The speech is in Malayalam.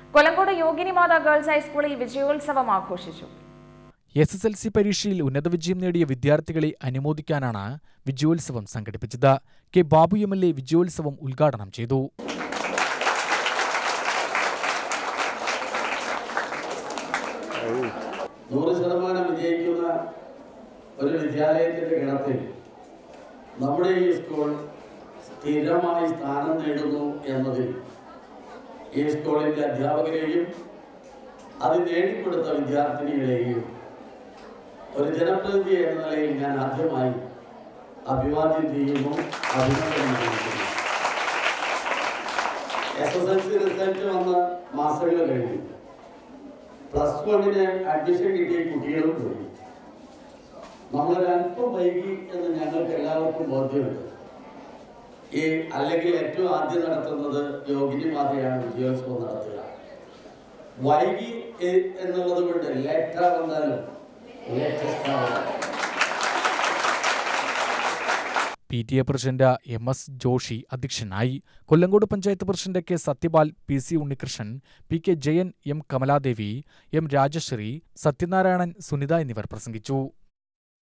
കൊല്ലങ്കോട് യോഗിനി മാതാ ഗേൾസ് ഹൈസ്കൂളിൽ വിജയോത്സവം ആഘോഷിച്ചു എസ് എസ് എൽ സി പരീക്ഷയിൽ ഉന്നത വിജയം നേടിയ വിദ്യാർത്ഥികളെ അനുമോദിക്കാനാണ് വിജയോത്സവം സംഘടിപ്പിച്ചത് K Babu M L A വിജയോത്സവം ഉദ്ഘാടനം ചെയ്തു നൂറ് ശതമാനം വിജയിക്കുന്ന ഒരു വിദ്യാലയത്തിൻ്റെ ഗണത്തിൽ നമ്മുടെ ഈ സ്കൂൾ സ്ഥിരമായി സ്ഥാനം നേടുന്നു എന്നതിൽ ഈ സ്കൂളിൻ്റെ അധ്യാപകരെയും അത് നേടിക്കൊടുത്ത വിദ്യാർത്ഥിനികളെയും ഒരു ജനപ്രതിനിധി എന്ന നിലയിൽ ഞാൻ ആദ്യമായി അഭിവാദ്യം ചെയ്യുന്നു അഭിനന്ദനം ചെയ്യുന്നു S S L C result വന്ന മാസങ്ങൾ കഴിഞ്ഞു പ്ലസ് വണ്ണിന് അഡ്മിഷൻ കിട്ടിയ കുട്ടികളും പോയി നമ്മളൊരല്പം വൈകി എന്ന് ഞങ്ങൾക്ക് എല്ലാവർക്കും ബോധ്യമുണ്ട് ഈ അല്ലെങ്കിൽ ഏറ്റവും ആദ്യം നടത്തുന്നത് യോഗിനി മാതയാണ് വിജയോത്സവം നടത്തുക വൈകി എ- എന്നുള്ളത് കൊണ്ട് ലേറ്റർ വന്നാലും ലേറ്റസ്റ്റ് ആവണം P T A president M S Joshi അധ്യക്ഷനായി Kollengode panchayat president K Sathyapal P C Unnikrishnan P K Jayan M Kamaladevi M Rajasree Sathyanarayanan Sunitha എന്നിവർ പ്രസംഗിച്ചു